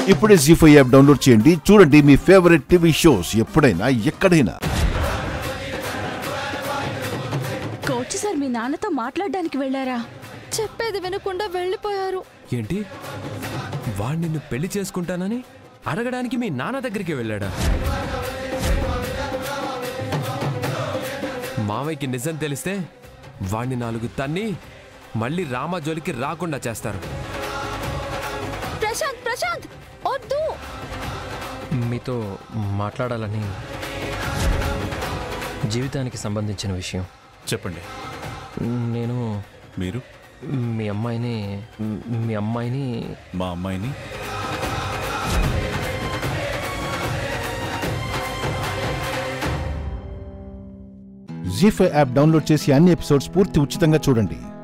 ఇప్పుడే G five app download చేయండి చూడండి మీ ఫేవరెట్ టీవీ షోస్ ఎప్పుడైనా ఎక్కడైనా కోచ్ సార్ మీ నాన్నతో మాట్లాడడానికి వెళ్ళారా చెప్పేది వినకుండా వెళ్ళిపోయారు ఏంటి వాడు నిన్ను పెళ్లి చేసుకుంటానని అడగడానికి మీ నాన్న దగ్గరికి వెళ్ళాడా మావయ్యకి నిజం తెలిస్తే వాణ్ణి నాలుగు తన్ని మళ్ళీ రామ జోలికి రాకుండా చేస్తారు ప్రశాంత్ ప్రశాంత్ వద్దు మీతో మాట్లాడాలని జీవితానికి సంబంధించిన విషయం చెప్పండి నేను మీరు మీ అమ్మాయిని మీ అమ్మాయిని మా అమ్మాయిని జీ ఫైవ్ యాప్ డౌన్లోడ్ చేసి అన్ని ఎపిసోడ్స్ పూర్తి ఉచితంగా చూడండి